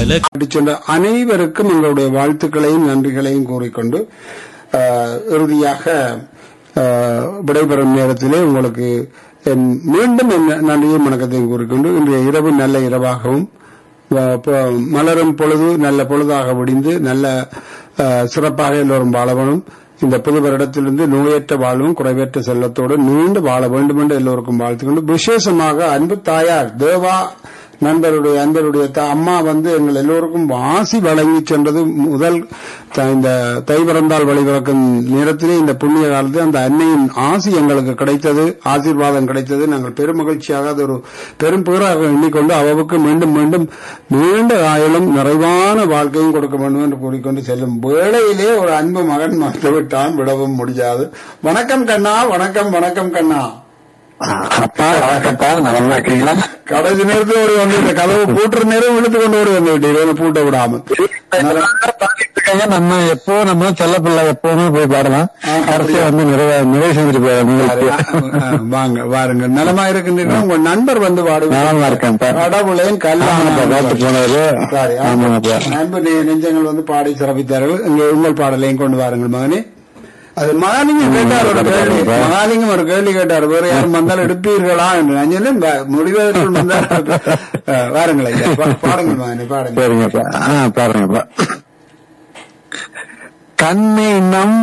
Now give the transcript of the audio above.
பல அடிச் சென்ற அனைவருக்கும் எங்களுடைய வாழ்த்துக்களையும் நன்றிகளையும் கூறிக்கொண்டு ஆஹ், இறுதியாக ஆஹ், விடைபெறும் நேரத்திலே உங்களுக்கு என் மீண்டும் என் நன்றியும் வணக்கத்தையும் கூறிக்கொண்டு இன்றைய இரவு நல்ல இரவாகவும் ஆஹ், ப- மலரும் பொழுது நல்ல பொழுதாக விடிந்து நல்ல ஆஹ், சிறப்பாக எல்லோரும் வாழவனும் இந்த புது வருடத்திலிருந்து நோயற்ற வாழ்வும் குறைவற்ற செல்லத்தோடு நீண்டு வாழ வேண்டும் என்று எல்லோருக்கும் வாழ்த்துக்கொண்டு விசேஷமாக அன்பு தாயார் தேவா நண்பருடைய அன்பருடைய த- அம்மா வந்து எங்கள் எல்லோருக்கும் ஆசி வழங்கி சென்றது முதல் த- இந்த தை பிறந்தால் வழிபிறக்கும் நேரத்திலே இந்த புண்ணிய காலத்தில் அந்த அன்னையின் ஆசி எங்களுக்கு கிடைத்தது ஆசீர்வாதம் கிடைத்தது நாங்கள் பெரும் மகிழ்ச்சியாக அது ஒரு பெரும் பேராக எண்ணிக்கொண்டு அவவுக்கு மீண்டும் மீண்டும் நீண்ட ஆயுளும் நிறைவான வாழ்க்கையும் கொடுக்க வேண்டும் என்று கூறிக்கொண்டு செல்லும் வேளையிலே ஒரு அன்பு மகன் மறந்து விட்டான் விடவும் முடியாது வணக்கம் கண்ணா வணக்கம் வணக்கம் கண்ணா அப்பா வணக்கம்ப்பா நல்லா இருக்கீங்களா கடைசி நேரத்தில் ஓடி வந்து இந்த கதவு பூட்டுற நேரம் இழுத்து கொண்டு ஓடி வந்து விட்டீங்க பூட்ட விடாம பாடிட்டு இருக்காங்க நம்ம எப்போ நம்ம செல்ல பிள்ளை எப்பவுமே போய் பாடலாம் ஆ, கடைசியா வந்து நிறைய நிறைவு செஞ்சுட்டு போயிடும் வாங்க வாருங்க நலமா இருக்கின்றீர்கள் உங்க நண்பர் வந்து நலமா வாடுவார் இருக்கேன்ப்பா. கடவுளேன் ஆமாப்பா, பார்த்து போனது. சாரி ஆமாப்பா. நண்பர் நெ- நெஞ்சங்கள் வந்து பாடி சிறப்பித்தார்கள் இங்க உங்கள் பாடலையும் கொண்டு வாருங்கள் மகனே அது மகாலிங்கம் கேட்டார் ஒரு கேள்வி ஆமாப்பா. மகாலிங்கம் ஒரு கேள்வி கேட்டார் வேற யாரும் வந்தால் எடுப்பீர்களா என்று நான் சொன்னேன், வ- முடிவதற்குள் வந்தால் அஹ், வாருங்கள் ஐயா பா- பாடுங்கள் மகனே பாடுங்கள் சரிங்கப்பா ஆ பாருங்கப்பா கண்ணை நம்